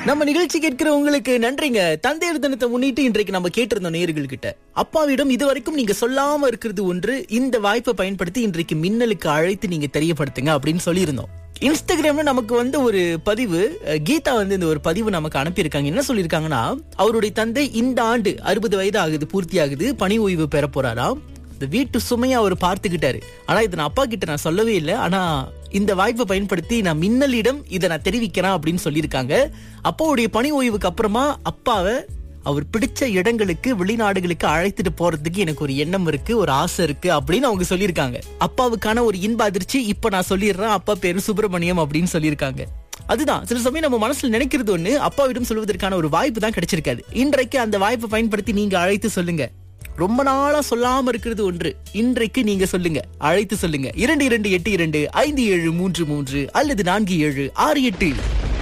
நம்ம நிகழ்ச்சி கேட்கிற உங்களுக்கு நன்றிங்க தந்தையர் தினத்தை முன்னிட்டு இன்றைக்கு நம்ம கேட்டிருந்தோம் நேர்கள் கிட்ட அப்பாவிடம் இதுவரைக்கும் நீங்க சொல்லாம இருக்கிறது ஒன்று இந்த வாய்ப்பை பயன்படுத்தி இன்றைக்கு மின்னலுக்கு அழைத்து நீங்க தெரியப்படுத்துங்க அப்படின்னு சொல்லியிருந்தோம் இன்ஸ்டாகிராம்ல நமக்கு வந்து ஒரு பதிவு அஹ், கீதா வந்து இந்த ஒரு பதிவு நமக்கு அனுப்பியிருக்காங்க என்ன சொல்லியிருக்காங்கன்னா அவருடைய தந்தை இந்த ஆண்டு அறுபது வயது ஆகுது பூர்த்தி ஆகுது பணி ஓய்வு பெற போறாராம் இந்த வீட்டு சுமையை அவர் பார்த்துக்கிட்டாரு ஆனா இதை நான் அப்பா கிட்ட நான் சொல்லவே இல்லை ஆனா இந்த வாய்ப்பை பயன்படுத்தி நான் மின்னலிடம் இதை நான் தெரிவிக்கிறேன் அப்படின்னு சொல்லியிருக்காங்க அப்பாவுடைய பணி ஓய்வுக்கு அப்புறமா அப்பாவை அவர் பிடிச்ச இடங்களுக்கு வெளிநாடுகளுக்கு அழைத்துட்டு போறதுக்கு எனக்கு ஒரு எண்ணம் இருக்கு ஒரு ஆசை இருக்கு அப்படின்னு அவங்க சொல்லியிருக்காங்க அப்பாவுக்கான ஒரு இன்ப அதிர்ச்சி இப்ப நான் சொல்லிடுறேன் அப்பா பேரு சுப்பிரமணியம் அப்படின்னு சொல்லியிருக்காங்க அதுதான் சில சமயம் நம்ம மனசுல நினைக்கிறது ஒண்ணு அப்பாவிடம் சொல்வதற்கான ஒரு வாய்ப்பு தான் கிடைச்சிருக்காது இன்றைக்கு அந்த வாய்ப்பை பயன்படுத்தி நீங்க அழைத்து சொல்லுங்க ரொம்ப நாளா சொல்லாம இருக்கிறது ஒன்று இன்றைக்கு நீங்க சொல்லுங்க அழைத்து சொல்லுங்க இரண்டு இரண்டு எட்டு இரண்டு ஐந்து ஏழு மூன்று மூன்று அல்லது நான்கு ஏழு ஆறு எட்டு